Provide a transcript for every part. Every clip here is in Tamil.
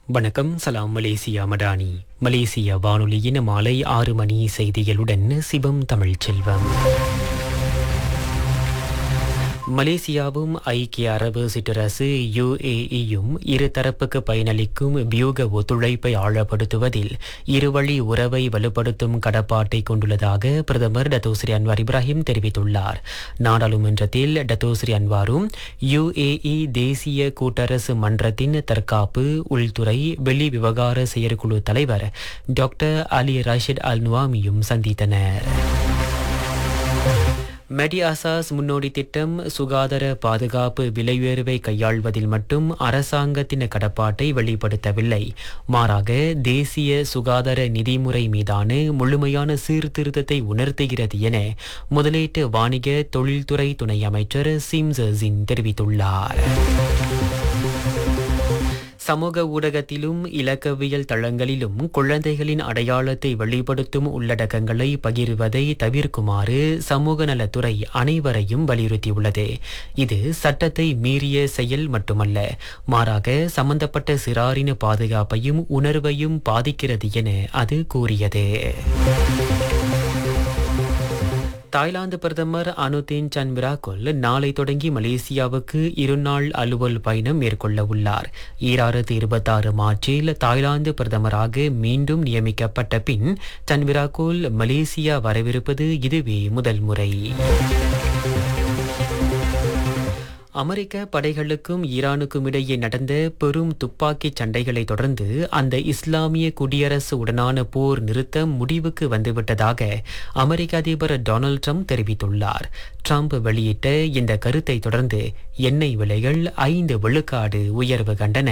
வணக்கம் சலாம் மலேசியா மடானி மலேசியா வானொலியின் மாலை ஆறு மணி செய்திகளுடன் சிவம் தமிழ்ச்செல்வம் மலேசியாவும் ஐக்கிய அரபு சிற்றரசு யுஏஇயும் இருதரப்புக்கு பயனளிக்கும் வியூக ஒத்துழைப்பை ஆழப்படுத்துவதில் இருவழி உறவை வலுப்படுத்தும் கடப்பாட்டை கொண்டுள்ளதாக பிரதமர் டத்தோஸ்ரீ அன்வார் இப்ராஹிம் தெரிவித்துள்ளார் நாடாளுமன்றத்தில் டத்தோஸ்ரீ அன்வாரும் யுஏஇ தேசிய கூட்டரசு மன்றத்தின் தற்காப்பு உள்துறை வெளி விவகார செயற்குழு தலைவர் டாக்டர் அலி ராஷித் அல் நுவாமியும் சந்தித்தனர் மெடி அசாஸ் முன்னோடி திட்டம் சுகாதார பாதுகாப்பு விலையுயர்வை கையாள்வதில் மட்டும் அரசாங்கத்தின் கடப்பாட்டை வெளிப்படுத்தவில்லை மாறாக தேசிய சுகாதார நிதிமுறை மீதான முழுமையான சீர்திருத்தத்தை உணர்த்துகிறது என முதலீட்டு வாணிக தொழில்துறை துணை அமைச்சர் சிம்சர்சின் தெரிவித்துள்ளார் சமூக ஊடகத்திலும் இலக்கவியல் தளங்களிலும் குழந்தைகளின் அடையாளத்தை வெளிப்படுத்தும் உள்ளடக்கங்களை பகிர்வதை தவிர்க்குமாறு சமூக நலத்துறை அனைவரையும் வலியுறுத்தியுள்ளது இது சட்டத்தை மீறிய செயல் மட்டுமல்ல மாறாக சம்பந்தப்பட்ட சிறாரின பாதுகாப்பையும் உணர்வையும் பாதிக்கிறது என அது கூறியது தாய்லாந்து பிரதமர் அனுதீன் சன்விராகுல் நாளை தொடங்கி மலேசியாவுக்கு இருநாள் அலுவல் பயணம் மேற்கொள்ள உள்ளார் ஈராயிரத்து இருபத்தாறு மார்ச்சில் தாய்லாந்து பிரதமராக மீண்டும் நியமிக்கப்பட்ட பின் சன்விராகுல் மலேசியா வரவிருப்பது இதுவே முதல் முறை அமெரிக்க படைகளுக்கும் ஈரானுக்கும் இடையே நடந்த பெரும் துப்பாக்கிச் சண்டைகளை தொடர்ந்து அந்த இஸ்லாமிய குடியரசு உடனான போர் நிறுத்தம் முடிவுக்கு வந்துவிட்டதாக அமெரிக்க அதிபர் டொனால்ட் ட்ரம்ப் தெரிவித்துள்ளார் ட்ரம்ப் வெளியிட்ட இந்த கருத்தை தொடர்ந்து எண்ணெய் விலைகள் ஐந்து விழுக்காடு உயர்வு கண்டன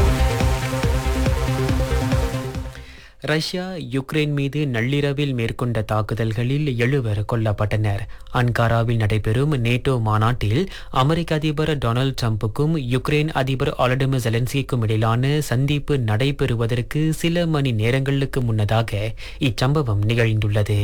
ரஷ்யா யுக்ரைன் மீது நள்ளிரவில் மேற்கொண்ட தாக்குதல்களில் எழுவர் கொல்லப்பட்டனர் அன்காராவில் நடைபெறும் நேட்டோ மாநாட்டில் அமெரிக்க அதிபர் டொனால்ட் ட்ரம்புக்கும் யுக்ரைன் அதிபர் ஆலடிமிர் ஜெலன்ஸ்கிக்கும் இடையிலான சந்திப்பு நடைபெறுவதற்கு சில மணி நேரங்களுக்கு முன்னதாக இச்சம்பவம் நிகழ்ந்துள்ளது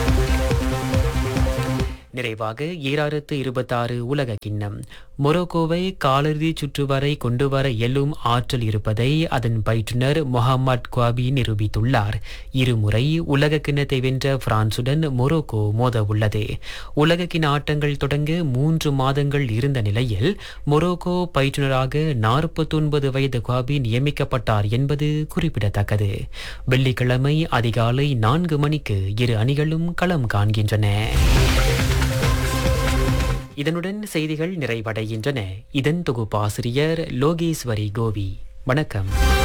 நிறைவாக ஈராயிரத்து இருபத்தாறு உலக கிண்ணம் மொரோக்கோவை காலிறுதி சுற்று வரை கொண்டு வர இயலும் ஆற்றல் இருப்பதை அதன் பயிற்றுனர் முகமது குவாபி நிரூபித்துள்ளார் இருமுறை உலக கிண்ணத்தை வென்ற பிரான்சுடன் மொரோக்கோ மோத உள்ளது உலக கிண்ண ஆட்டங்கள் தொடங்க மூன்று மாதங்கள் இருந்த நிலையில் மொரோக்கோ பயிற்றுனராக நாற்பத்தொன்பது வயது குவாபி நியமிக்கப்பட்டார் என்பது குறிப்பிடத்தக்கது வெள்ளிக்கிழமை அதிகாலை நான்கு மணிக்கு இரு அணிகளும் களம் காண்கின்றன இதனுடன் செய்திகள் நிறைவடைகின்றன இதன் தொகுப்பாசிரியர் லோகேஸ்வரி கோவி வணக்கம்